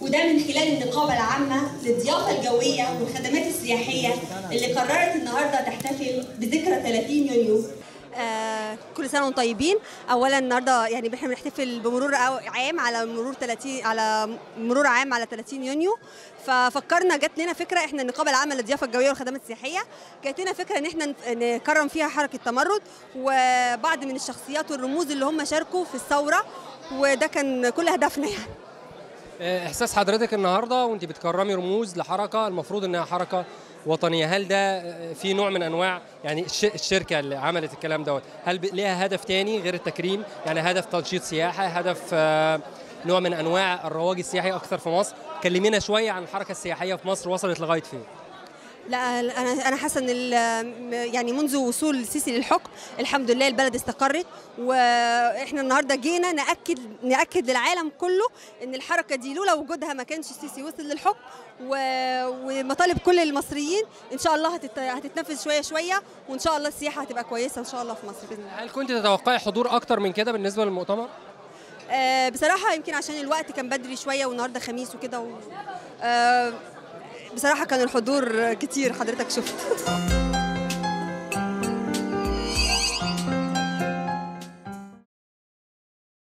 وده من خلال النقابة العامة للضيافة الجوية والخدمات السياحية اللي قررت النهاردة تحتفل بذكرى 30 يونيو آه كل سنه وانتم طيبين اولا النهارده يعني احنا بنحتفل بمرور أو- عام على مرور 30 على مرور عام على 30 يونيو ففكرنا جات لنا فكره احنا النقابه العامه للضيافه الجويه والخدمات السياحيه جات لنا فكره ان احنا نكرم فيها حركه تمرد وبعض من الشخصيات والرموز اللي هم شاركوا في الثوره وده كان كل هدفنا يعني احساس حضرتك النهارده وانت بتكرمي رموز لحركه المفروض انها حركه وطنيه هل ده في نوع من انواع يعني الش- الشركه اللي عملت الكلام دوت هل ب- ليها هدف تاني غير التكريم يعني هدف تنشيط سياحه هدف آه، نوع من انواع الرواج السياحي اكثر في مصر كلمينا شويه عن الحركه السياحيه في مصر وصلت لغايه فين لا انا انا حاسه ان ال- يعني منذ وصول السيسي للحكم الحمد لله البلد استقرت واحنا النهارده جينا ناكد ناكد للعالم كله ان الحركه دي لولا وجودها ما كانش السيسي وصل للحكم و- ومطالب كل المصريين ان شاء الله هتت- هتتنفذ شويه شويه وان شاء الله السياحه هتبقى كويسه ان شاء الله في مصر باذن الله هل كنت تتوقعي حضور اكتر من كده بالنسبه للمؤتمر آه، بصراحه يمكن عشان الوقت كان بدري شويه والنهارده خميس وكده و... آه، بصراحه كان الحضور كتير حضرتك شفت